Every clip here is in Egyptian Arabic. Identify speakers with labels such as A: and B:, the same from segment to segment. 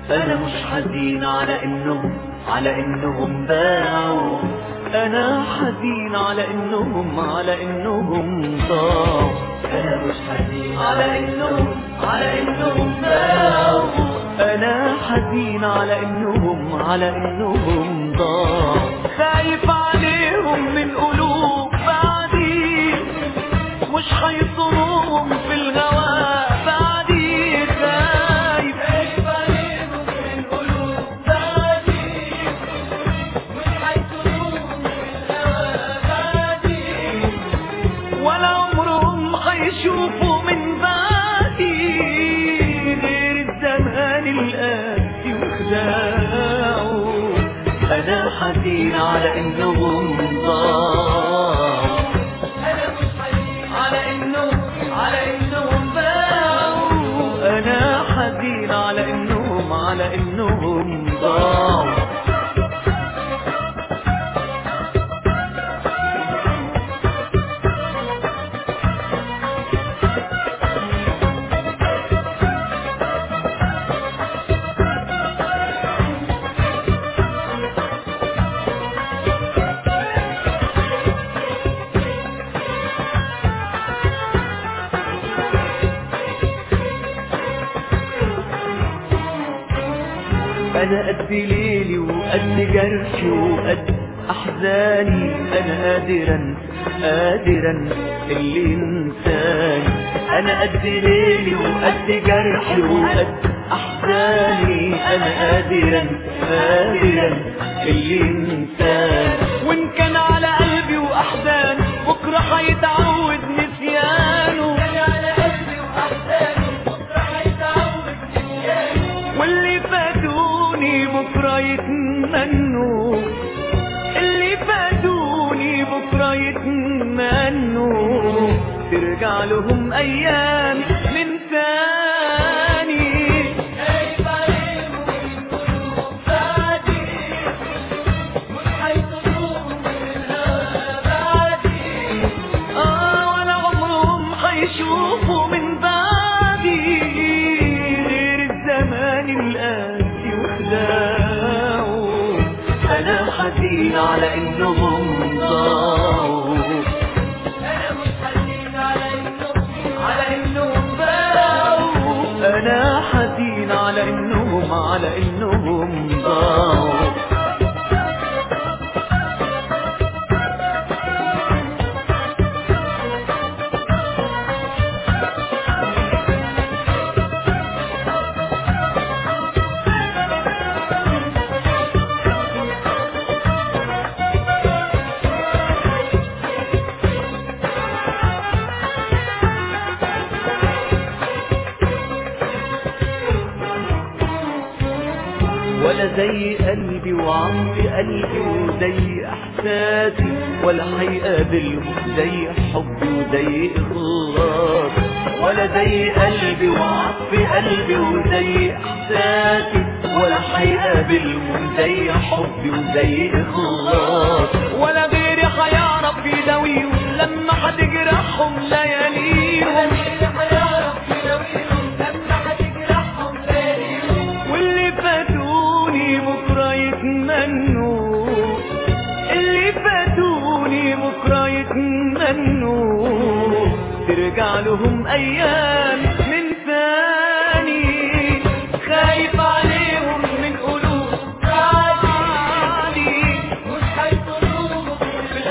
A: انا مش حزين على انهم على انهم باعوا انا حزين على انهم على انهم ضاعوا
B: انا مش حزين
A: على انهم على انهم باعوا انا حزين على انهم على انهم ضاعوا خايف عليهم من قلوب بعدي مش هيصونوهم في الهوى بعدي خايف
B: خايف عليهم من قلوب بعدي مش هيصونوهم في الهوى بعدي
A: ولا عمرهم هيشوفوا من بعدي غير الزمان القاسي وخداعه انا حزين على انهم ضاعوا
B: انا مش حزين
A: على انهم على انهم باعوا انا حزين على انهم على انهم ضاعوا انا قد ليلي وقد جرحي وقد احزاني انا قادرا قادرا اللي انساني انا قد ليلي وقد جرحي وقد احزاني انا قادرا قادرا اللي انساني وان كان على قلبي واحزاني بكره هيتعود نسيانه
B: كان على قلبي واحزاني بكره هيتعود نسياني
A: واللي فاتوني بكرة يتمنوا اللي فاتوني بكرة يتمنوا ترجع لهم أيام من ثاني
B: خايف عليهم من قلوب بعدي مش هيصونوهم في الهوى بعدي
A: آه ولا عمرهم هيشوفوا من بعدي غير الزمان القاسي وخداعه أنا حزين على إنهم ضاعوا
B: انا مش حزين على انهم
A: على إنهم باعوا أنا حزين على إنهم على إنهم ضاعوا ولا زي قلبي وعمري قلبي وزي احساسي ولا هيقابلهم زي حبي وزي اخلاصي ولا زي قلبي وعطفي قلبي وزي احساسي ولا هيقابلهم زي حبي وزي اخلاصي ولا غيري هيعرف يداويهم لما هتجرحهم لياليهم واللي فاتوني بكرة يتمنوا اللي فاتوني بكرة يتمنوا ترجع لهم أيام من ثاني خايف عليهم من قلوب بعدي في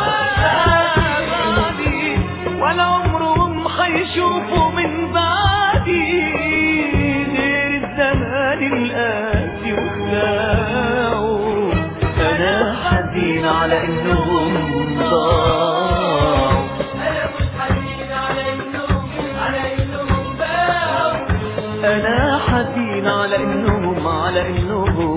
A: الهوى ولا عمرهم هيشوفوا من بعدي غير الزمان القاسي وخداعه انا حزين على انهم ضاعوا انا حزين على انهم على انهم